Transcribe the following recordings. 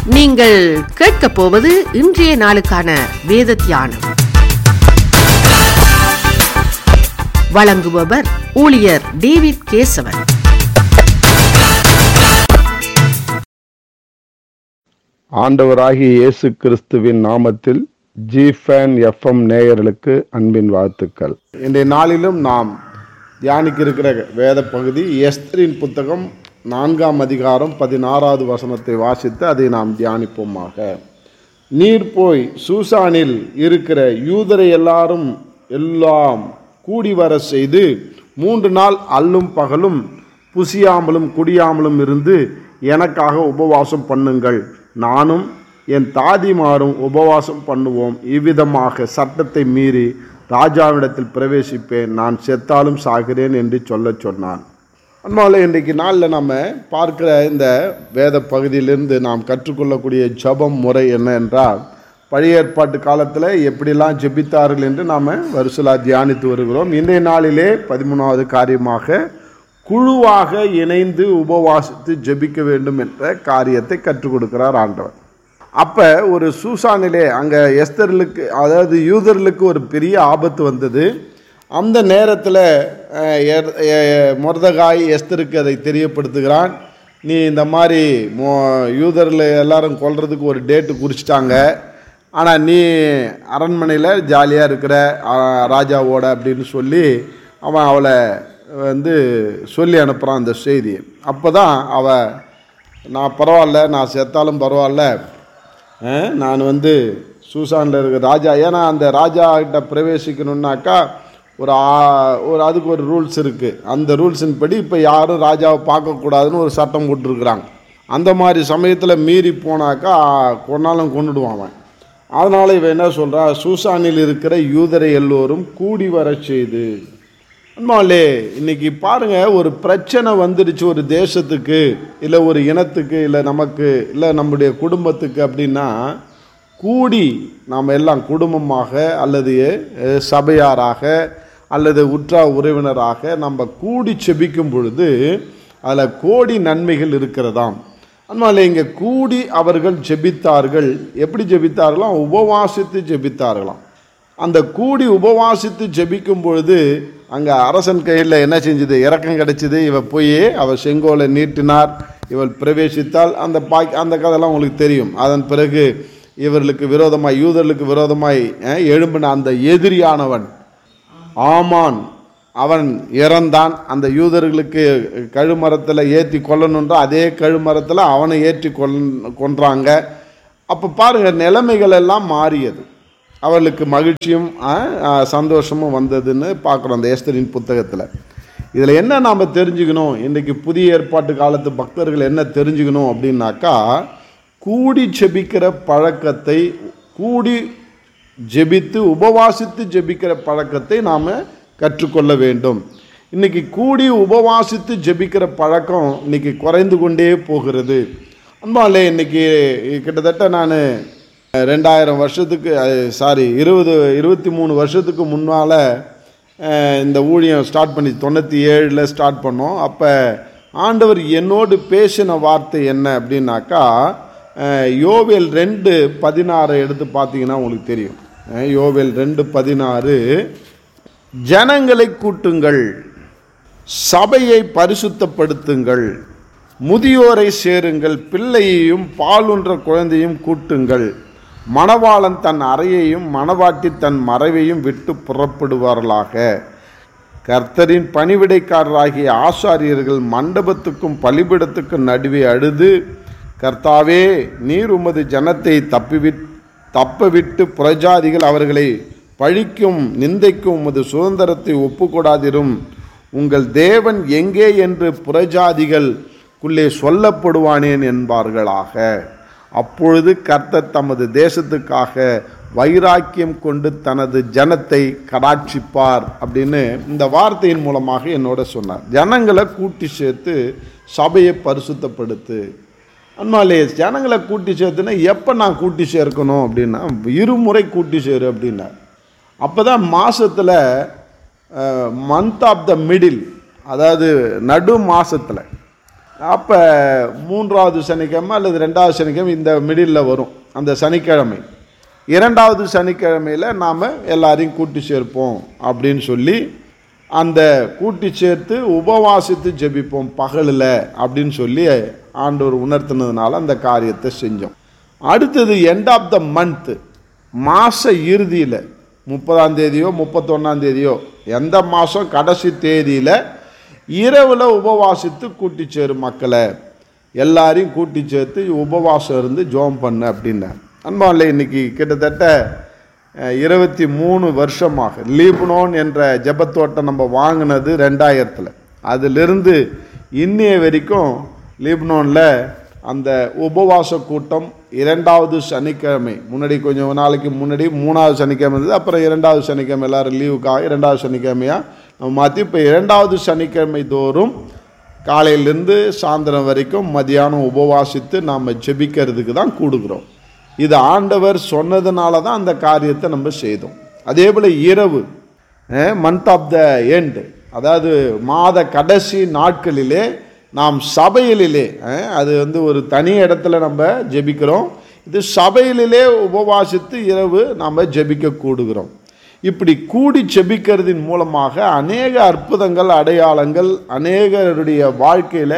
நீங்கள் கேட்கப் போவது இன்றைய நாளுக்கான வேத தியானம் வழங்குபவர் ஊழியர் டேவிட் கேசவன் ஆண்டவராகிய இயேசு கிறிஸ்துவின் நாமத்தில் ஜிஃபேன் எஃப்எம் நேயர்களுக்கு அன்பின் வாழ்த்துக்கள் இன்றைய நாளிலும் நாம் தியானிக்க இருக்கிற வேத பகுதி எஸ்தரின் புத்தகம் நான்காம் அதிகாரம் பதினாறாவது வசனத்தை வாசித்து அதை நாம் தியானிப்போமாக நீர் போய் சூசானில் இருக்கிற யூதரை எல்லாரும் எல்லாம் கூடி வர செய்து மூன்று நாள் அல்லும் பகலும் புசியாமலும் குடியாமலும் இருந்து எனக்காக உபவாசம் பண்ணுங்கள் நானும் என் தாதிமாரும் உபவாசம் பண்ணுவோம் இவ்விதமாக சட்டத்தை மீறி ராஜாவிடத்தில் பிரவேசிப்பேன் நான் செத்தாலும் சாகிறேன் என்று சொல்லச் சொன்னான் அன்பால இன்றைக்கு நாளில் நம்ம பார்க்கிற இந்த வேத பகுதியிலிருந்து நாம் கற்றுக்கொள்ளக்கூடிய ஜபம் முறை என்ன என்றால் பழைய ஏற்பாட்டு காலத்தில் எப்படிலாம் ஜெபித்தார்கள் என்று நாம் வருஷலாக தியானித்து வருகிறோம் இன்றைய நாளிலே பதிமூணாவது காரியமாக குழுவாக இணைந்து உபவாசித்து ஜெபிக்க வேண்டும் என்ற காரியத்தை கற்றுக் கொடுக்கிறார் ஆண்டவர் அப்போ ஒரு சூசானிலே அங்கே எஸ்தர்களுக்கு அதாவது யூதர்களுக்கு ஒரு பெரிய ஆபத்து வந்தது அந்த நேரத்தில் மொர்தகாய் எஸ்தருக்கு அதை தெரியப்படுத்துகிறான் நீ இந்த மாதிரி மோ யூதரில் எல்லாரும் கொல்றதுக்கு ஒரு டேட்டு குறிச்சிட்டாங்க ஆனால் நீ அரண்மனையில் ஜாலியாக இருக்கிற ஆ, ராஜாவோட அப்படின்னு சொல்லி அவன் அவளை வந்து சொல்லி அனுப்புகிறான் அந்த செய்தி அப்போ தான் அவள் நான் பரவாயில்ல நான் செத்தாலும் பரவாயில்ல அஹ், நான் வந்து சூசானில் இருக்கிற ராஜா ஏன்னா அந்த ராஜா கிட்ட பிரவேசிக்கணுன்னாக்கா ஒரு ஆ- ஒரு அதுக்கு ஒரு ரூல்ஸ் இருக்குது அந்த ரூல்ஸின் படி இப்போ யாரும் ராஜாவை பார்க்கக்கூடாதுன்னு ஒரு சட்டம் போட்டிருக்கிறாங்க அந்த மாதிரி சமயத்தில் மீறி போனாக்கா கொன்னாலும் கொண்டுடுவான் அவன் அதனால் இவன் என்ன சொல்கிறா சூசானில் இருக்கிற யூதரை எல்லோரும் கூடி வரச் செய்து அன்பாலே இன்னைக்கு பாருங்க ஒரு பிரச்சனை வந்துடுச்சு ஒரு தேசத்துக்கு இல்லை ஒரு இனத்துக்கு இல்லை நமக்கு இல்லை நம்முடைய குடும்பத்துக்கு அப்படின்னா கூடி நாம் எல்லாம் குடும்பமாக அல்லது அஹ், சபையாராக அல்லது உற்றா உறவினராக நம்ம கூடி செபிக்கும் பொழுது அதில் கோடி நன்மைகள் இருக்கிறதாம் அதனால இங்கே கூடி அவர்கள் ஜெபித்தார்கள் எப்படி ஜெபித்தார்களாம் உபவாசித்து ஜெபித்தார்களாம் அந்த கூடி உபவாசித்து ஜெபிக்கும் பொழுது அங்கே அரசன் கையில் என்ன செஞ்சது இறக்கம் கிடைச்சிது இவ போய் அவள் செங்கோலை நீட்டினார் இவள் பிரவேசித்தால் அந்த பாக் அந்த கதையெல்லாம் உங்களுக்கு தெரியும் அதன் பிறகு இவர்களுக்கு விரோதமாய் யூதர்களுக்கு விரோதமாய் அஹ், எழும்பின அந்த எதிரியானவன் ஆமான் அவன் இறந்தான் அந்த யூதர்களுக்கு கழுமரத்தில் ஏற்றி கொல்லணுன்ற அதே கழுமரத்தில் அவனை ஏற்றி கொல் கொன்றாங்க அப்போ பாருங்க நிலைமைகள் எல்லாம் மாறியது அவர்களுக்கு மகிழ்ச்சியும் ஆ, ஆ, சந்தோஷமும் வந்ததுன்னு பார்க்குறோம் அந்த ஏஸ்தரின் புத்தகத்தில் இதில் என்ன நாம் தெரிஞ்சுக்கணும் இன்றைக்கி புதிய ஏற்பாட்டு காலத்து பக்தர்கள் என்ன தெரிஞ்சுக்கணும் அப்படின்னாக்கா கூடி செபிக்கிற பழக்கத்தை கூடி ஜெபித்து உபவாசித்து ஜெபிக்கிற பழக்கத்தை நாம் கற்றுக்கொள்ள வேண்டும் இன்னைக்கு கூடி உபவாசித்து ஜெபிக்கிற பழக்கம் இன்னைக்கு குறைந்து கொண்டே போகிறது அன்பாலே இன்னைக்கு கிட்டத்தட்ட நான் ரெண்டாயிரம் வருஷத்துக்கு சாரி இருபது இருபத்தி மூணு வருஷத்துக்கு முன்னால் இந்த ஊழியம் ஸ்டார்ட் பண்ணி தொண்ணூற்றி ஏழில் ஸ்டார்ட் பண்ணோம் அப்போ ஆண்டவர் என்னோடு பேசின வார்த்தை என்ன அப்படின்னாக்கா அஹ், யோவேல் ரெண்டு பதினாறை எடுத்து பார்த்தீங்கன்னா உங்களுக்கு தெரியும் அஹ், யோவேல் ரெண்டு பதினாறு ஜனங்களை கூட்டுங்கள் சபையை பரிசுத்தப்படுத்துங்கள் முதியோரை சேருங்கள் பிள்ளையையும் பாலுன்ற குழந்தையும் கூட்டுங்கள் மணவாளன் தன் அறையையும் மணவாட்டி தன் மறைவையும் விட்டு புறப்படுவார்களாக கர்த்தரின் பணிவிடைக்காரராகிய ஆசாரியர்கள் மண்டபத்துக்கும் பலிபிடத்துக்கும் நடுவே அழுது கர்த்தாவே நீர் உமது ஜனத்தை தப்பிவிட் தப்பவிட்டு புறஜாதிகள் அவர்களை பழிக்கும் நிந்தைக்கும் உமது சுதந்திரத்தை ஒப்புக்கொடாதிரும் உங்கள் தேவன் எங்கே என்று புறஜாதிகளுக்குள்ளே சொல்லப்படுவானேன் என்பார்களாக அப்பொழுது கர்த்தர் தமது தேசத்துக்காக வைராக்கியம் கொண்டு தனது ஜனத்தை கடாட்சிப்பார் அப்படின்னு இந்த வார்த்தையின் மூலமாக என்னோட சொன்னார் ஜனங்களை கூட்டி சேர்த்து சபையை பரிசுத்தப்படுத்து அன்மாலே ஜனங்களை கூட்டி சேர்த்துனா எப்போ நான் கூட்டி சேர்க்கணும் அப்படின்னா இருமுறை கூட்டி சேரு அப்படின்னார் அப்போ தான் மாதத்தில் மந்த் ஆஃப் த மிடில் அதாவது நடு மாசத்துல அப்போ மூன்றாவது சனிக்கிழமை அல்லது ரெண்டாவது சனிக்கிழமை இந்த மிடில் வரும் அந்த சனிக்கிழமை இரண்டாவது சனிக்கிழமையில் நாம் எல்லாரையும் கூட்டி சேர்ப்போம் அப்படின்னு சொல்லி அந்த கூட்டி சேர்த்து உபவாசித்து ஜெபிப்போம் பகலில் அப்படின்னு சொல்லி ஆண்டவர் உணர்த்தினதுனால அந்த காரியத்தை செஞ்சோம் அடுத்தது எண்ட் ஆஃப் த மந்த்து மாத இறுதியில் முப்பதாம் தேதியோ முப்பத்தொன்னாம் தேதியோ எந்த மாதம் கடைசி தேதியில் இரவில் உபவாசித்து கூட்டி சேரும் மக்களை எல்லாரையும் கூட்டி சேர்த்து உபவாசம் இருந்து ஜோம் பண்ணு அப்படின்னார் அன்பாவில் இன்னைக்கு கிட்டத்தட்ட அஹ், இருபத்தி மூணு வருஷமாக லீபனோன் என்ற ஜெபத்தோட்டை நம்ம வாங்கினது ரெண்டாயிரத்தில் அதிலிருந்து இன்னைய வரைக்கும் லீபனோனில் அந்த உபவாச கூட்டம் இரண்டாவது சனிக்கிழமை முன்னாடி கொஞ்சம் நாளைக்கு முன்னாடி மூணாவது சனிக்கிழமை இருந்தது அப்புறம் இரண்டாவது சனிக்கிழமை எல்லாரும் லீவுக்காக இரண்டாவது சனிக்கிழமையாக நம்ம மாற்றி இப்போ இரண்டாவது சனிக்கிழமை தோறும் காலையிலேருந்து சாயந்தரம் வரைக்கும் மதியானம் உபவாசித்து நாம் ஜெபிக்கிறதுக்கு தான் கூடுகிறோம் இது ஆண்டவர் சொன்னதுனால தான் அந்த காரியத்தை நம்ம செய்தோம் அதே போல் இரவு மந்த் ஆஃப் த எண்ட் அதாவது மாத கடைசி நாட்களிலே நாம் சபையிலே அஹ், அது வந்து ஒரு தனி இடத்துல நம்ம ஜெபிக்கிறோம் இது சபையிலே உபவாசித்து இரவு நாம் ஜெபிக்க கூடுகிறோம் இப்படி கூடி செபிக்கிறதின் மூலமாக அநேக அற்புதங்கள் அடையாளங்கள் அநேகருடைய வாழ்க்கையில்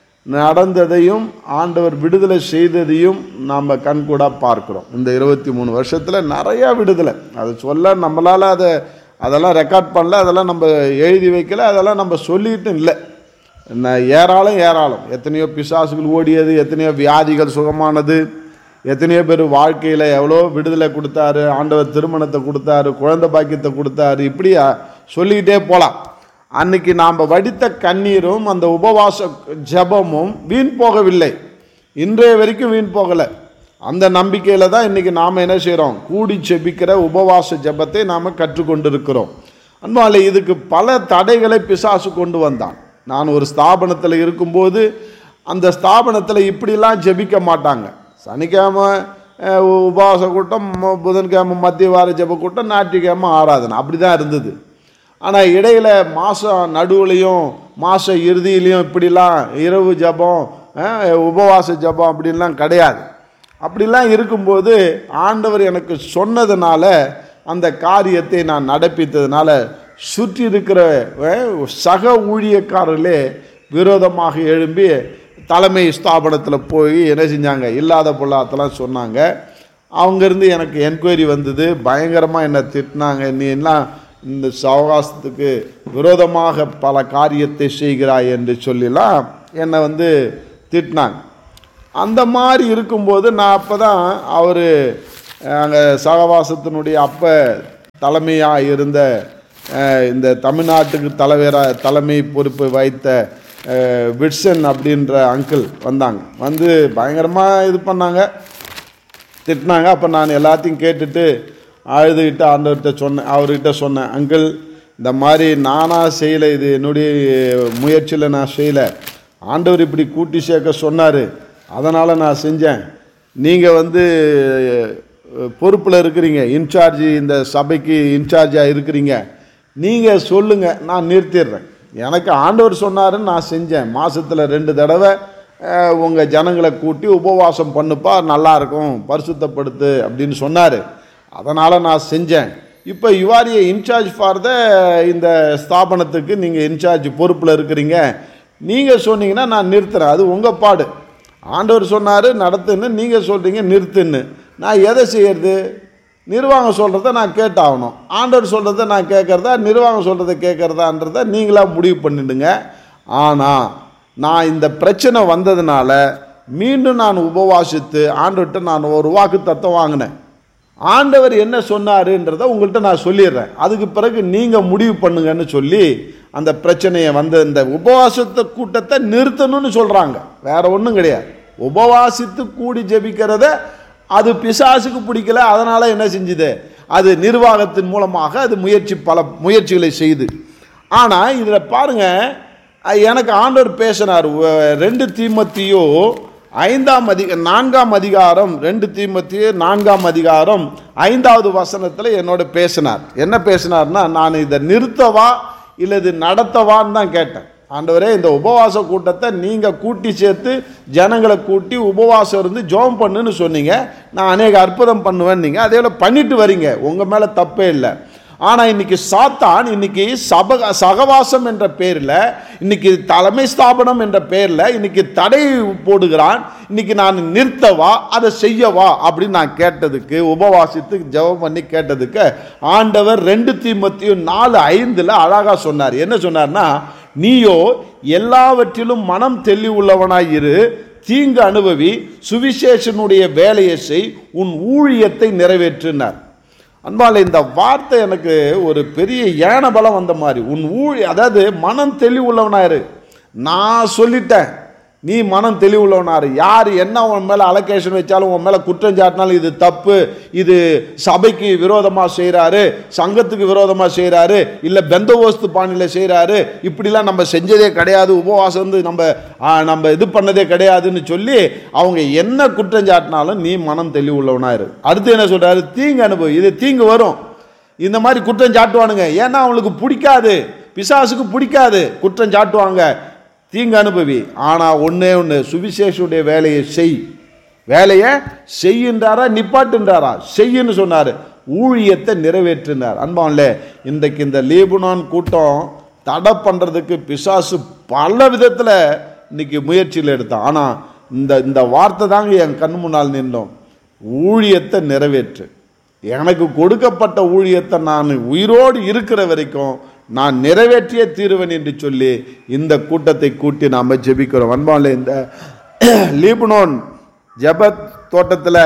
நடந்ததையும் ஆண்டவர் விடுதலை செய்ததையும் நாம் கண்கூடாக பார்க்குறோம் இந்த இருபத்தி மூணு வருஷத்தில் நிறையா விடுதலை அதை சொல்ல நம்மளால் அதை அதெல்லாம் ரெக்கார்ட் பண்ணல அதெல்லாம் நம்ம எழுதி வைக்கல அதெல்லாம் நம்ம சொல்லிட்டும் இல்லை என்ன ஏராளம் ஏராளம் எத்தனையோ பிசாசுகள் ஓடியது எத்தனையோ வியாதிகள் சுகமானது எத்தனையோ பேர் வாழ்க்கையில் எவ்வளோ விடுதலை கொடுத்தாரு ஆண்டவர் திருமணத்தை கொடுத்தாரு குழந்தை பாக்கியத்தை கொடுத்தாரு இப்படி அஹ், சொல்லிக்கிட்டே போகலாம் அன்னைக்கு நாம் வடித்த கண்ணீரும் அந்த உபவாச ஜெபமும் வீண் போகவில்லை இன்றைய வரைக்கும் வீண் போகலை அந்த நம்பிக்கையில் தான் இன்றைக்கி நாம் என்ன செய்கிறோம் கூடி செபிக்கிற உபவாச ஜெபத்தை நாம் கற்றுக்கொண்டிருக்கிறோம் அன்பாலே இதுக்கு பல தடைகளை பிசாசு கொண்டு வந்தான் நான் ஒரு ஸ்தாபனத்தில் இருக்கும்போது அந்த ஸ்தாபனத்தில் இப்படிலாம் ஜெபிக்க மாட்டாங்க சனிக்கிழமை அஹ், உபவாச கூட்டம் மு- புதன்கிழமை மத்திய வார ஜெப கூட்டம் ஞாயிற்றுக்கிழமை ஆராதனை அப்படி தான் இருந்தது ஆனால் இடையில மாதம் நடுவுலையும் மாத இறுதியிலையும் இப்படிலாம் இரவு ஜெபம் அஹ், உபவாச ஜெபம் அப்படின்லாம் கிடையாது அப்படிலாம் இருக்கும்போது ஆண்டவர் எனக்கு சொன்னதுனால அந்த காரியத்தை நான் நடப்பித்ததுனால சுற்றி இருக்கிற அஹ், சக ஊழியக்காரர்களே விரோதமாக எழும்பி தலைமை ஸ்தாபனத்தில் போய் என்ன செஞ்சாங்க இல்லாத பொல்லாத்தெல்லாம் சொன்னாங்க அவங்கேருந்து எனக்கு என்கொயரி வந்தது பயங்கரமாக என்னை திட்டினாங்க நீ எல்லாம் இந்த சவகாசத்துக்கு விரோதமாக பல காரியத்தை செய்கிறாய் என்று சொல்லிலாம் என்னை வந்து திட்டினாங்க அந்த மாதிரி இருக்கும்போது நான் அப்போ தான் அவர் அங்கே சகவாசத்தினுடைய அப்போ தலைமையாக இருந்த அஹ், இந்த தமிழ்நாட்டுக்கு தலைவராக தலைமை பொறுப்பு வைத்த அஹ், விட்சன் அப்படின்ற அங்கிள் வந்தாங்க வந்து பயங்கரமாக இது பண்ணாங்க திட்டினாங்க அப்போ நான் எல்லாத்தையும் கேட்டுட்டு அழுதுகிட்டு ஆண்டவர்கிட்ட சொன்னேன் அவர்கிட்ட சொன்னேன் அங்கிள் இந்த மாதிரி நானாக செய்யலை இது என்னுடைய முயற்சியில் நான் செய்யலை ஆண்டவர் இப்படி கூட்டி சேர்க்க சொன்னார் அதனால் நான் செஞ்சேன் நீங்கள் வந்து பொறுப்பில் இருக்கிறீங்க இன்சார்ஜ் இந்த சபைக்கு இன்சார்ஜாக இருக்கிறீங்க நீங்கள் சொல்லுங்கள் நான் நிறுத்திடுறேன் எனக்கு ஆண்டவர் சொன்னாருன்னு நான் செஞ்சேன் மாதத்தில் ரெண்டு தடவை உங்கள் ஜனங்களை கூட்டி உபவாசம் பண்ணுப்பா நல்லா இருக்கும் பரிசுத்தப்படுத்து அப்படின்னு சொன்னார் அதனால் நான் செஞ்சேன் இப்போ யுவாரிய இன்சார்ஜ் ஃபார் த இந்த ஸ்தாபனத்துக்கு நீங்கள் இன்சார்ஜ் பொறுப்பில் இருக்கிறீங்க நீங்கள் சொன்னீங்கன்னா நான் நிறுத்துறேன் அது உங்கள் பாடு ஆண்டவர் சொன்னார் நடத்துன்னு நீங்கள் சொல்கிறீங்க நிறுத்துன்னு நான் எதை செய்யறது நிர்வாகம் சொல்கிறத நான் கேட்டாகணும் ஆண்டவர் சொல்கிறத நான் கேட்குறதா நிர்வாகம் சொல்கிறத கேட்குறதான்றத நீங்களாக முடிவு பண்ணிடுங்க ஆனால் நான் இந்த பிரச்சனை வந்ததுனால மீண்டும் நான் உபவாசித்து ஆண்டவர்கிட்ட நான் ஒரு வாக்கு தத்துவம் வாங்கினேன் ஆண்டவர் என்ன சொன்னாருன்றத உங்கள்கிட்ட நான் சொல்லிடுறேன் அதுக்கு பிறகு நீங்கள் முடிவு பண்ணுங்கன்னு சொல்லி அந்த பிரச்சனையை வந்த இந்த உபவாசத்தை கூட்டத்தை நிறுத்தணும்னு சொல்கிறாங்க வேற ஒன்றும் கிடையாது உபவாசித்து கூடி ஜெபிக்கிறத அது பிசாசுக்கு பிடிக்கல அதனால் என்ன செஞ்சுது அது நிர்வாகத்தின் மூலமாக அது முயற்சி பல முயற்சிகளை செய்து ஆனால் இதில் பாருங்கள் அஹ் எனக்கு ஆண்டவர் பேசினார் உ- ரெண்டு தீமத்தியோ ஐந்தாம் அதிக நான்காம் அதிகாரம் ரெண்டு தீமத்தியோ நான்காம் அதிகாரம் ஐந்தாவது வசனத்தில் என்னோட பேசினார் என்ன பேசினார்னா நான் இதை நிறுத்தவா இல்லை இது நடத்தவான்னு தான் கேட்டேன் ஆண்டவரே இந்த உபவாச கூட்டத்தை நீங்கள் கூட்டி சேர்த்து ஜனங்களை கூட்டி உபவாசம் இருந்து ஜோம் பண்ணுன்னு சொன்னீங்க நான் அநேக அற்புதம் பண்ணுவேன் நீங்கள் அதே போல் பண்ணிட்டு வரீங்க உங்கள் மேலே தப்பே இல்லை ஆனால் இன்னைக்கு சாத்தான் இன்னைக்கு சப சகவாசம் என்ற பேரில் இன்னைக்கு தலைமை ஸ்தாபனம் என்ற பேரில் இன்னைக்கு தடை போடுகிறான் இன்னைக்கு நான் நிறுத்தவா அதை செய்யவா அப்படின்னு நான் கேட்டதுக்கு உபவாசித்து ஜெபம் பண்ணி கேட்டதுக்கு ஆண்டவர் ரெண்டு தீமத்தையும் நாலு ஐந்தில் அழகாக சொன்னார் என்ன சொன்னார்னா நீயோ எல்லாவற்றிலும் மனம் தெளி உள்ளவனாய் இரு தீங்கு அனுபவி சுவிசேஷனுடைய வேலையை செய் உன் ஊழியத்தை நிறைவேற்றினார் அன்பால இந்த வார்த்தை எனக்கு ஒரு பெரிய ஏன பலம் வந்த மாதிரி உன் ஊழி அதாவது மனம் தெளிவுள்ளவனாயிரு நான் சொல்லிட்டேன் நீ மனம் தெளிவுள்ளவனாரு யார் என்ன உன் மேலே அலோகேஷன் வச்சாலும் உன் மேலே குற்றம் சாட்டினாலும் இது தப்பு இது சபைக்கு விரோதமாக செய்கிறாரு சங்கத்துக்கு விரோதமாக செய்கிறாரு இல்லை பெந்தவோஸ்து பாணியில் செய்கிறாரு இப்படிலாம் நம்ம செஞ்சதே கிடையாது உபவாசம் வந்து நம்ம ஆ, நம்ம இது பண்ணதே கிடையாதுன்னு சொல்லி அவங்க என்ன குற்றம் சாட்டினாலும் நீ மனம் தெளிவுள்ளவனாயிரு அடுத்து என்ன சொல்கிறாரு தீங்கு அனுபவி இது தீங்கு வரும் இந்த மாதிரி குற்றம் சாட்டுவானுங்க ஏன்னா அவங்களுக்கு பிடிக்காது பிசாசுக்கு பிடிக்காது குற்றம் சாட்டுவாங்க தீங்கு அனுபவி ஆனால் ஒன்றே ஒன்று சுவிசேஷுடைய வேலையை செய் வேலையை செய்கின்றாரா நிப்பாட்டுன்றாரா செய்யுன்னு சொன்னார் ஊழியத்தை நிறைவேற்றினார் அன்பான்ல இன்றைக்கு இந்த லீபுனான் கூட்டம் தடை பண்ணுறதுக்கு பிசாசு பல விதத்தில் இன்னைக்கு முயற்சியில் எடுத்தான் ஆனால் இந்த இந்த வார்த்தை தாங்க என் கண் முன்னால் நின்றோம் ஊழியத்தை நிறைவேற்று எனக்கு கொடுக்கப்பட்ட ஊழியத்தை நான் உயிரோடு இருக்கிற வரைக்கும் நான் நிறைவேற்றியே தீருவேன் என்று சொல்லி இந்த கூட்டத்தை கூட்டி நாம் ஜெபிக்கிறோம் அன்பாலே இந்த லீபனோன் ஜெபத் தோட்டத்தில்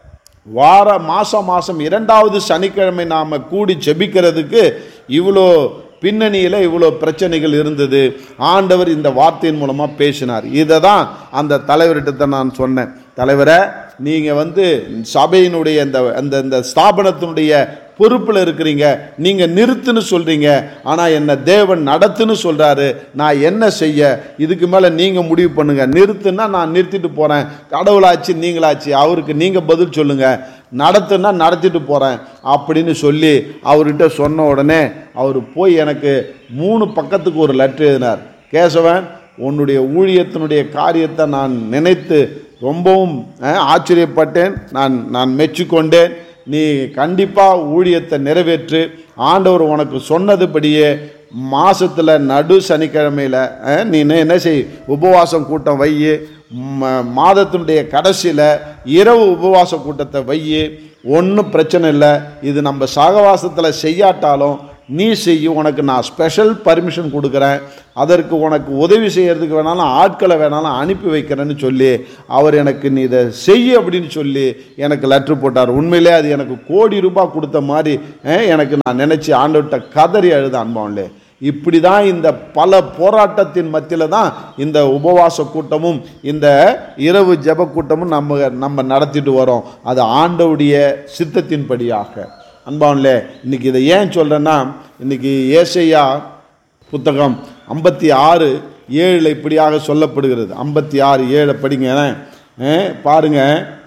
வார மாதம் மாதம் இரண்டாவது சனிக்கிழமை நாம் கூடி ஜெபிக்கிறதுக்கு இவ்வளோ பின்னணியில் இவ்வளோ பிரச்சனைகள் இருந்தது ஆண்டவர் இந்த வார்த்தையின் மூலமாக பேசினார் இதை தான் அந்த தலைவர்கிட்ட நான் சொன்னேன் தலைவரை நீங்கள் வந்து சபையினுடைய இந்த அந்த இந்த ஸ்தாபனத்தினுடைய பொறுப்பில் இருக்கிறீங்க நீங்கள் நிறுத்துன்னு சொல்கிறீங்க ஆனால் என்ன தேவன் நடத்துன்னு சொல்கிறாரு நான் என்ன செய்ய இதுக்கு மேலே நீங்கள் முடிவு பண்ணுங்க நிறுத்துன்னா நான் நிறுத்திட்டு போகிறேன் கடவுளாச்சு நீங்களாச்சு அவருக்கு நீங்கள் பதில் சொல்லுங்கள் நடத்துன்னா நடத்திட்டு போகிறேன் அப்படின்னு சொல்லி அவர்கிட்ட சொன்ன உடனே அவர் போய் எனக்கு மூணு பக்கத்துக்கு ஒரு லெட்டர் எழுதினார் கேசவன் உன்னுடைய ஊழியத்தினுடைய காரியத்தை நான் நினைத்து ரொம்பவும் அஹ், ஆச்சரியப்பட்டேன் நான் நான் மெச்சிக்கொண்டேன் நீ கண்டிப்பாக ஊழியத்தை நிறைவேற்று ஆண்டவர் உனக்கு சொன்னதுபடியே மாசத்துல நடு சனிக்கிழமையில் நீ என்ன என்ன செய் உபவாசம் கூட்டம் வை ம- மாதத்தினுடைய கடைசியில் இரவு உபவாச கூட்டத்தை வை ஒன்றும் பிரச்சனை இல்லை இது நம்ம சகவாசத்தில் செய்யாட்டாலும் நீ செய்ய உனக்கு நான் ஸ்பெஷல் பர்மிஷன் கொடுக்குறேன் அதற்கு உனக்கு உதவி செய்யறதுக்கு வேணாலும் ஆட்களை வேணாலும் அனுப்பி வைக்கிறேன்னு சொல்லி அவர் எனக்கு நீ இதை செய்ய அப்படின்னு சொல்லி எனக்கு லெட்ரு போட்டார் உண்மையிலே அது எனக்கு கோடி ரூபாய் கொடுத்த மாதிரி அஹ், எனக்கு நான் நினச்சி ஆண்டவர்கிட்ட கதறி அழுத அன்பான்லே இப்படி தான் இந்த பல போராட்டத்தின் மத்தியில் தான் இந்த உபவாச கூட்டமும் இந்த இரவு ஜெப கூட்டமும் நம்ம நம்ம நடத்திட்டு வரோம் அது ஆண்டவுடைய சித்தத்தின்படியாக அன்பான்லே இன்னைக்கு இதை ஏன் சொல்கிறேன்னா இன்னைக்கு ஏசையா புத்தகம் ஐம்பத்தி ஆறு ஏழில் இப்படியாக சொல்லப்படுகிறது ஐம்பத்தி ஆறு ஏழை படிங்க அஹ், பாருங்க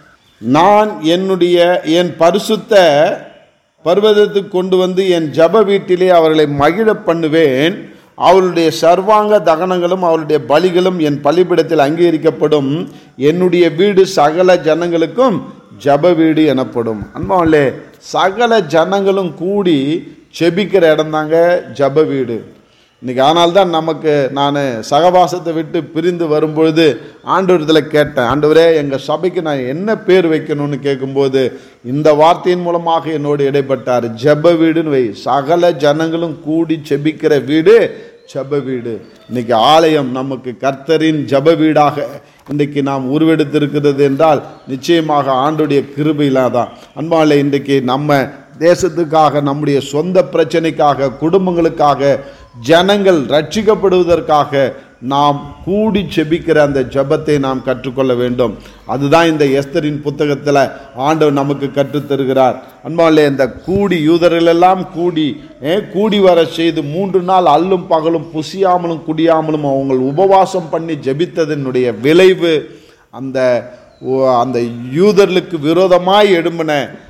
நான் என்னுடைய என் பரிசுத்த பர்வதத்துக்கு கொண்டு வந்து என் ஜப வீட்டிலே அவர்களை மகிழ பண்ணுவேன் அவளுடைய சர்வாங்க தகனங்களும் அவளுடைய பலிகளும் என் பலிபிடத்தில் அங்கீகரிக்கப்படும் என்னுடைய வீடு சகல ஜனங்களுக்கும் ஜப வீடு எனப்படும் அன்பாவிலே சகல ஜனங்களும் கூடி செபிக்கிற இடம்தாங்க ஜப வீடு இன்னைக்கு ஆனால் தான் நமக்கு நான் சகவாசத்தை விட்டு பிரிந்து வரும்பொழுது ஆண்டவரத்தில் கேட்டேன் ஆண்டவரே எங்கள் சபைக்கு நான் என்ன பேர் வைக்கணும்னு கேட்கும்போது இந்த வார்த்தையின் மூலமாக என்னோடு இடைப்பட்டார் ஜெப வீடுன்னு வை சகல ஜனங்களும் கூடி செபிக்கிற வீடு ஜெப வீடு இன்னைக்கு ஆலயம் நமக்கு கர்த்தரின் ஜெப வீடாக இன்றைக்கு நாம் உருவெடுத்திருக்கிறது என்றால் நிச்சயமாக ஆண்டுடைய கிருபையில தான் அன்பாலே இன்றைக்கு நம்ம தேசத்துக்காக நம்முடைய சொந்த பிரச்சனைக்காக குடும்பங்களுக்காக ஜனங்கள் ரட்சிக்கப்படுவதற்காக நாம் கூடி செபிக்கிற அந்த ஜெபத்தை நாம் கற்றுக்கொள்ள வேண்டும் அதுதான் இந்த எஸ்தரின் புத்தகத்தில் ஆண்டவர் நமக்கு கற்றுத் தருகிறார் அன்பாலே இந்த கூடி யூதர்களெல்லாம் கூடி ஏ, கூடி வர செய்து மூன்று நாள் அல்லும் பகலும் புசியாமலும் குடியாமலும் அவங்க உபவாசம் பண்ணி ஜெபித்ததனுடைய விளைவு அந்த ஓ- அந்த யூதர்களுக்கு விரோதமாய் எழும்பின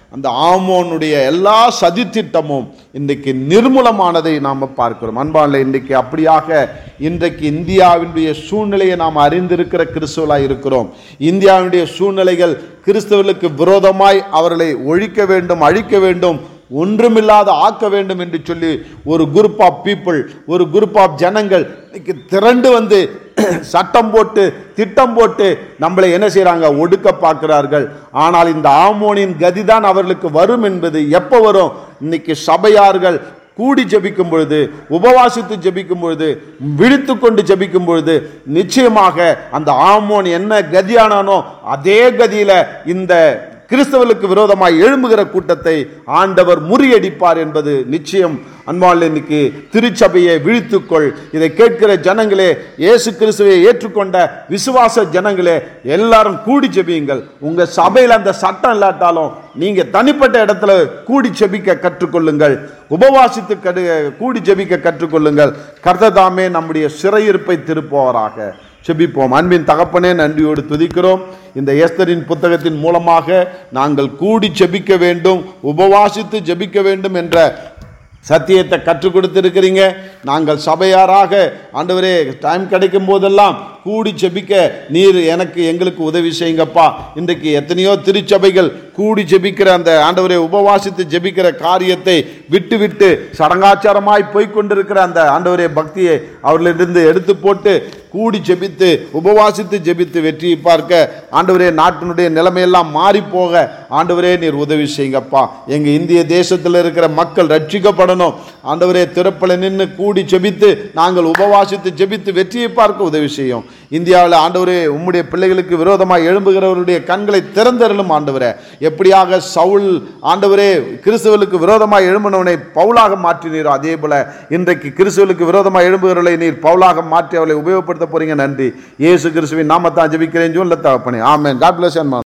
அந்த ஆமோனுடைய எல்லா சதித்திட்டமும் இன்றைக்கு நிர்மூலமானதை நாம் பார்க்கிறோம் அன்பான இன்றைக்கு அப்படியாக இன்றைக்கு இந்தியாவினுடைய சூழ்நிலையை நாம் அறிந்திருக்கிற கிறிஸ்துவலாய் இருக்கிறோம் இந்தியாவினுடைய சூழ்நிலைகள் கிறிஸ்தவர்களுக்கு விரோதமாய் அவர்களை ஒழிக்க வேண்டும் அழிக்க வேண்டும் ஒன்றுமில்லாத ஆக்க வேண்டும் என்று சொல்லி ஒரு குரூப் ஆஃப் பீப்புள் ஒரு குரூப் ஆஃப் ஜனங்கள் இன்னைக்கு திரண்டு வந்து சட்டம் போட்டு திட்டம் போட்டு நம்மளை என்ன செய்றாங்க ஒடுக்க பார்க்கிறார்கள் ஆனால் இந்த ஆமோனின் கதிதான் அவர்களுக்கு வரும் என்பது எப்போ வரும் இன்னைக்கு சபையார்கள் கூடி ஜெபிக்கும் பொழுது உபவாசித்து ஜெபிக்கும் பொழுது விழித்து கொண்டு ஜெபிக்கும் பொழுது நிச்சயமாக அந்த ஆமோன் என்ன கதியானானோ அதே கதியில இந்த கிறிஸ்தவர்களுக்கு விரோதமாய் எழும்புகிற கூட்டத்தை ஆண்டவர் முறியடிப்பார் என்பது நிச்சயம் அன்பால் இன்னைக்கு திருச்சபையை விழித்துக்கொள் இதை கேட்கிற ஜனங்களே இயேசு கிறிஸ்துவை ஏற்றுக்கொண்ட விசுவாச ஜனங்களே எல்லாரும் கூடி ஜெபியுங்கள் உங்க சபையில் அந்த சட்டம் இல்லாட்டாலும் நீங்க தனிப்பட்ட இடத்துல கூடி ஜெபிக்க கற்றுக்கொள்ளுங்கள் உபவாசித்து கடு கூடி ஜெபிக்க கற்றுக்கொள்ளுங்கள் கர்த்ததாமே நம்முடைய சிறையிருப்பை திருப்புவாராக செபிப்போம் அன்பின் தகப்பனே நன்றியோடு துதிக்கிறோம் இந்த எஸ்தரின் புத்தகத்தின் மூலமாக நாங்கள் கூடி ஜெபிக்க வேண்டும் உபவாசித்து ஜெபிக்க வேண்டும் என்ற சத்தியத்தை கற்றுக் கொடுத்திருக்கிறீங்க நாங்கள் சபையாராக ஆண்டவரே டைம் கிடைக்கும் போதெல்லாம் கூடி ஜெபிக்க நீர் எனக்கு எங்களுக்கு உதவி செய்யுங்கப்பா இன்றைக்கு எத்தனையோ திருச்சபைகள் கூடி ஜெபிக்கிற அந்த ஆண்டவரை உபவாசித்து ஜெபிக்கிற காரியத்தை விட்டு விட்டு சடங்காச்சாரமாய் போய்க் கொண்டிருக்கிற அந்த ஆண்டவரே பக்தியை அவர்களிருந்து எடுத்து போட்டு கூடி ஜெபித்து உபவாசித்து ஜெபித்து வெற்றியை பார்க்க ஆண்டவரே நாட்டினுடைய நிலைமையெல்லாம் மாறி போக ஆண்டவரே நீர் உதவி செய்யுங்கப்பா எங்க இந்திய தேசத்தில் இருக்கிற மக்கள் ரட்சிக்கப்படணும் ஆண்டவரே திறப்பல நின்று கூடி ஜெபித்து நாங்கள் உபவாசித்து ஜெபித்து வெற்றியை பார்க்க உதவி செய்யும் இந்தியாவில் ஆண்டவரே உம்முடைய பிள்ளைகளுக்கு விரோதமாக எழும்புகிறவருடைய கண்களை திறந்தருளும் ஆண்டவரே எப்படியாக சவுல் ஆண்டவரே கிறிஸ்துவலுக்கு விரோதமாக எழும்பினவனை பவுலாக மாற்றினீரோ அதே போல இன்றைக்கு கிறிஸ்துவலுக்கு விரோதமாக எழும்புகிறவர்களை நீர் பவுலாக மாற்றி அவளை உபயோகப்படுத்த போறீங்க நன்றி இயேசு கிறிஸ்துவின் நாமத்தான் ஜெபிக்கிறேன் ஜூன்ல தகப்பனே ஆமென் காட் பிளஸ்